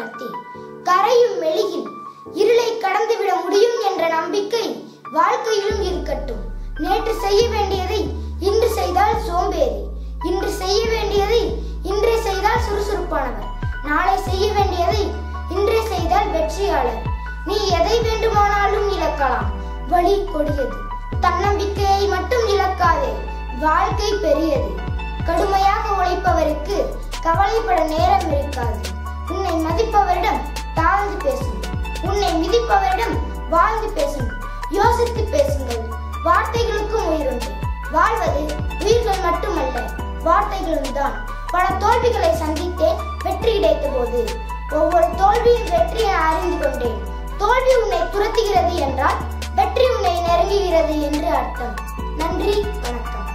சக்தி கரையும் மெழுகில் இருளை கடந்துவிட முடியும் என்ற நம்பிக்கை வாழ்க்கையிலும் இருக்கட்டும் நேற்று செய்ய வேண்டியதை இன்று செய்தால் சோம்பேறி இன்று செய்ய வேண்டியதை இன்றே செய்தால் சுறுசுறுப்பானவர் நாளை செய்ய வேண்டியதை இன்றே செய்தால் வெற்றியாளர் நீ எதை வேண்டுமானாலும் இழக்கலாம் வழி கொடியது தன்னம்பிக்கையை மட்டும் இழக்காதே வாழ்க்கை பெரியது கடுமையாக உழைப்பவருக்கு கவலைப்பட நேரம் இருக்காது உன்னை மதிப்பவரிடம் தாழ்ந்து பேசும் உன்னை மிதிப்பவரிடம் வாழ்ந்து பேசும் யோசித்து பேசுங்கள் வார்த்தைகளுக்கும் உயிருண்டு வாழ்வது உயிர்கள் மட்டுமல்ல வார்த்தைகளும் தான் பல தோல்விகளை சந்தித்தேன் வெற்றி கிடைத்த போது ஒவ்வொரு தோல்வியும் வெற்றி என அறிந்து கொண்டேன் தோல்வி உன்னை துரத்துகிறது என்றால் வெற்றி உன்னை நெருங்குகிறது என்று அர்த்தம் நன்றி வணக்கம்